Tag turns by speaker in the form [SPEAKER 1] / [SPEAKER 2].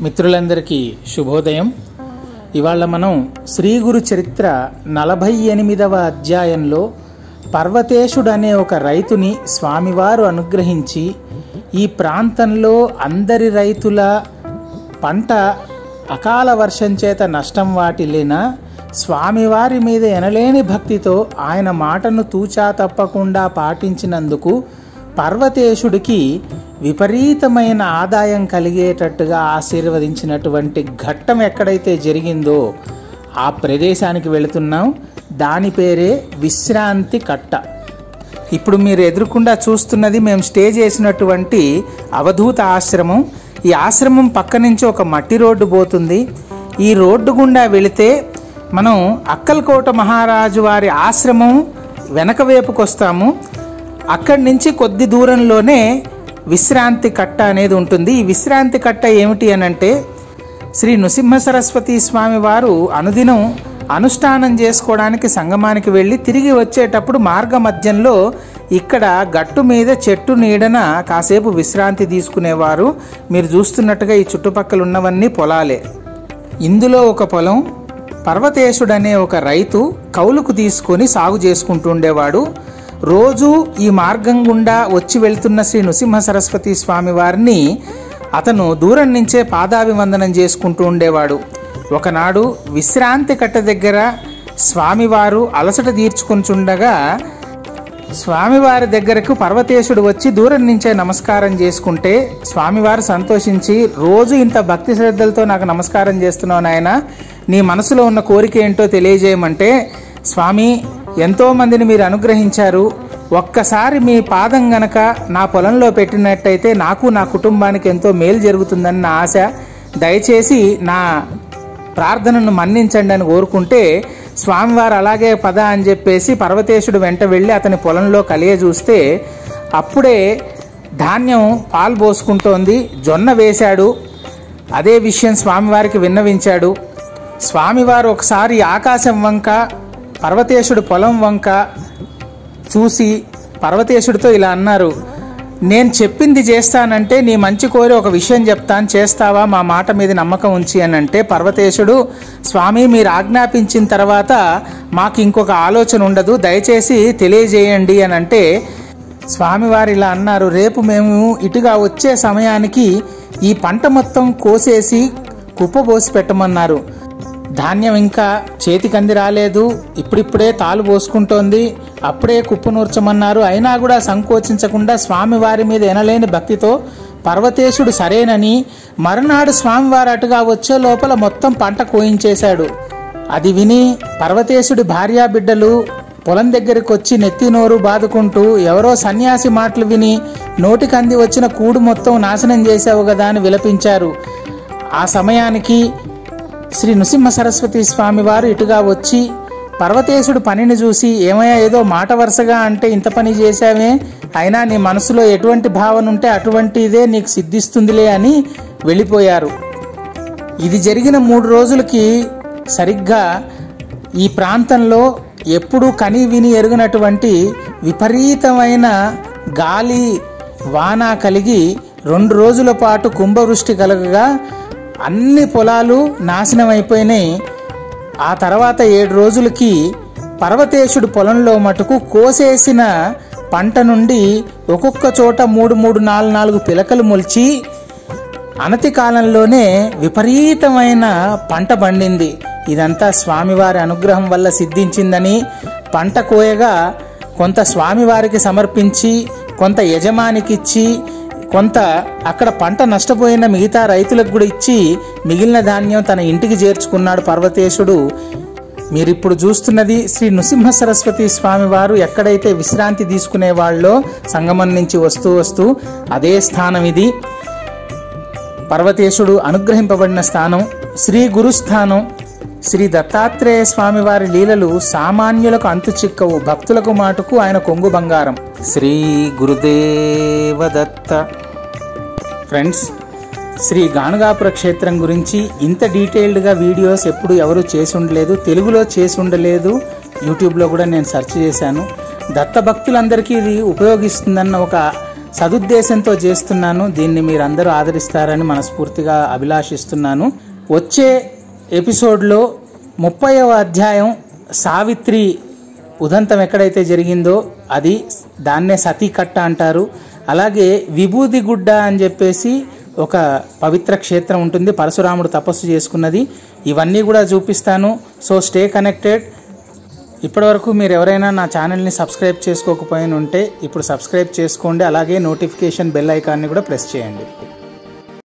[SPEAKER 1] మిత్రులందరికీ శుభోదయం ఇవాళ మనం శ్రీ గురు చరిత్ర నలభై ఎనిమిదవ అధ్యాయంలో పర్వతేశుడు అనే ఒక రైతుని స్వామివారు అనుగ్రహించి ఈ ప్రాంతంలో అందరి రైతుల పంట అకాల వర్షం చేత నష్టం వాటిల్లిన స్వామివారి మీద ఎనలేని భక్తితో ఆయన మాటను తూచా తప్పకుండా పాటించినందుకు పర్వతేశుడికి విపరీతమైన ఆదాయం కలిగేటట్టుగా ఆశీర్వదించినటువంటి ఘట్టం ఎక్కడైతే జరిగిందో ఆ ప్రదేశానికి వెళుతున్నాం దాని పేరే విశ్రాంతి కట్ట ఇప్పుడు మీరు ఎదురుకుండా చూస్తున్నది మేము స్టే చేసినటువంటి అవధూత ఆశ్రమం ఈ ఆశ్రమం పక్క నుంచి ఒక మట్టి రోడ్డు పోతుంది ఈ రోడ్డు గుండా వెళితే మనం అక్కల్కోట మహారాజు వారి ఆశ్రమం వెనక వైపుకి వస్తాము అక్కడి నుంచి కొద్ది దూరంలోనే విశ్రాంతి కట్ట అనేది ఉంటుంది ఈ విశ్రాంతి కట్ట ఏమిటి అని అంటే శ్రీ నృసింహ సరస్వతి స్వామి వారు అనుదినం అనుష్ఠానం చేసుకోవడానికి సంగమానికి వెళ్ళి తిరిగి వచ్చేటప్పుడు మార్గ మధ్యంలో ఇక్కడ గట్టు మీద చెట్టు నీడన కాసేపు విశ్రాంతి తీసుకునేవారు మీరు చూస్తున్నట్టుగా ఈ చుట్టుపక్కల ఉన్నవన్నీ పొలాలే ఇందులో ఒక పొలం పర్వతేశుడు అనే ఒక రైతు కౌలుకు తీసుకొని సాగు చేసుకుంటూ ఉండేవాడు రోజు ఈ మార్గం గుండా వచ్చి వెళ్తున్న శ్రీ నృసింహ సరస్వతి స్వామి వారిని అతను దూరం నుంచే పాదాభివందనం చేసుకుంటూ ఉండేవాడు ఒకనాడు విశ్రాంతి కట్ట దగ్గర స్వామివారు అలసట తీర్చుకొనిచుండగా స్వామివారి దగ్గరకు పర్వతేశుడు వచ్చి దూరం నుంచే నమస్కారం చేసుకుంటే స్వామివారు సంతోషించి రోజు ఇంత భక్తి శ్రద్ధలతో నాకు నమస్కారం చేస్తున్నావు నాయన నీ మనసులో ఉన్న కోరిక ఏంటో తెలియజేయమంటే స్వామి ఎంతో మందిని మీరు అనుగ్రహించారు ఒక్కసారి మీ పాదం గనక నా పొలంలో పెట్టినట్టయితే నాకు నా కుటుంబానికి ఎంతో మేలు జరుగుతుందని నా ఆశ దయచేసి నా ప్రార్థనను మన్నించండి అని కోరుకుంటే స్వామివారు అలాగే పద అని చెప్పేసి పర్వతేశుడు వెంట వెళ్ళి అతని పొలంలో కలియ చూస్తే అప్పుడే ధాన్యం పాలు పోసుకుంటోంది జొన్న వేశాడు అదే విషయం స్వామివారికి విన్నవించాడు స్వామివారు ఒకసారి ఆకాశం వంక పర్వతేశుడు పొలం వంక చూసి పర్వతేశుడితో ఇలా అన్నారు నేను చెప్పింది చేస్తానంటే నీ మంచి కోరి ఒక విషయం చెప్తాను చేస్తావా మా మాట మీద నమ్మకం ఉంచి అని అంటే పర్వతేశుడు స్వామి మీరు ఆజ్ఞాపించిన తర్వాత మాకు ఇంకొక ఆలోచన ఉండదు దయచేసి తెలియజేయండి అని అంటే స్వామివారు ఇలా అన్నారు రేపు మేము ఇటుగా వచ్చే సమయానికి ఈ పంట మొత్తం కోసేసి కుప్పబోసి పెట్టమన్నారు ధాన్యం ఇంకా చేతికంది రాలేదు ఇప్పుడిప్పుడే తాలు పోసుకుంటోంది అప్పుడే కుప్పు నూర్చమన్నారు అయినా కూడా సంకోచించకుండా స్వామివారి మీద ఎనలేని భక్తితో పర్వతేశుడు సరేనని మరునాడు స్వామివారు అటుగా వచ్చే లోపల మొత్తం పంట కోయించేశాడు అది విని పర్వతేశుడి భార్యా బిడ్డలు పొలం దగ్గరికి వచ్చి నెత్తి నోరు బాదుకుంటూ ఎవరో సన్యాసి మాటలు విని నోటికి అంది వచ్చిన కూడు మొత్తం నాశనం చేశావు కదా అని విలపించారు ఆ సమయానికి శ్రీ నృసింహ సరస్వతి స్వామి వారు ఇటుగా వచ్చి పర్వతేశుడు పనిని చూసి ఏమయ్యా ఏదో మాట వరుసగా అంటే ఇంత పని చేశావే అయినా నీ మనసులో ఎటువంటి భావన ఉంటే అటువంటిదే నీకు సిద్ధిస్తుందిలే అని వెళ్ళిపోయారు ఇది జరిగిన మూడు రోజులకి సరిగ్గా ఈ ప్రాంతంలో ఎప్పుడూ కని విని ఎరుగినటువంటి విపరీతమైన గాలి వాన కలిగి రెండు రోజుల పాటు కుంభవృష్టి కలగగా అన్ని పొలాలు నాశనం అయిపోయినాయి ఆ తర్వాత ఏడు రోజులకి పర్వతేశుడు పొలంలో మటుకు కోసేసిన పంట నుండి ఒక్కొక్క చోట మూడు మూడు నాలుగు నాలుగు పిలకలు మొలిచి అనతి కాలంలోనే విపరీతమైన పంట పండింది ఇదంతా స్వామివారి అనుగ్రహం వల్ల సిద్ధించిందని పంట కోయగా కొంత స్వామివారికి సమర్పించి కొంత యజమానికి ఇచ్చి కొంత అక్కడ పంట నష్టపోయిన మిగతా రైతులకు కూడా ఇచ్చి మిగిలిన ధాన్యం తన ఇంటికి చేర్చుకున్నాడు పర్వతేశుడు మీరిప్పుడు చూస్తున్నది శ్రీ నృసింహ సరస్వతి స్వామి వారు ఎక్కడైతే విశ్రాంతి తీసుకునే వాళ్ళో సంగమం నుంచి వస్తూ వస్తూ అదే స్థానం ఇది పర్వతేశుడు అనుగ్రహింపబడిన స్థానం శ్రీ గురుస్థానం శ్రీ దత్తాత్రేయ స్వామి వారి లీలలు సామాన్యులకు అంతు చిక్కవు భక్తులకు మాటుకు ఆయన కొంగు బంగారం శ్రీ గురుదేవ దత్త ఫ్రెండ్స్ శ్రీ గానుగాపుర క్షేత్రం గురించి ఇంత డీటెయిల్డ్గా వీడియోస్ ఎప్పుడు ఎవరు చేసి ఉండలేదు తెలుగులో చేసి ఉండలేదు యూట్యూబ్లో కూడా నేను సెర్చ్ చేశాను దత్త భక్తులందరికీ ఇది ఉపయోగిస్తుందన్న ఒక సదుద్దేశంతో చేస్తున్నాను దీన్ని మీరందరూ ఆదరిస్తారని మనస్ఫూర్తిగా అభిలాషిస్తున్నాను వచ్చే ఎపిసోడ్లో ముప్పైవ అధ్యాయం సావిత్రి ఉదంతం ఎక్కడైతే జరిగిందో అది దాన్నే సతీ కట్ట అంటారు అలాగే విభూది గుడ్డ అని చెప్పేసి ఒక పవిత్ర క్షేత్రం ఉంటుంది పరశురాముడు తపస్సు చేసుకున్నది ఇవన్నీ కూడా చూపిస్తాను సో స్టే కనెక్టెడ్ ఇప్పటివరకు మీరు ఎవరైనా నా ఛానల్ని సబ్స్క్రైబ్ చేసుకోకపోయిన ఉంటే ఇప్పుడు సబ్స్క్రైబ్ చేసుకోండి అలాగే నోటిఫికేషన్ బెల్ ఐకాన్ని కూడా ప్రెస్ చేయండి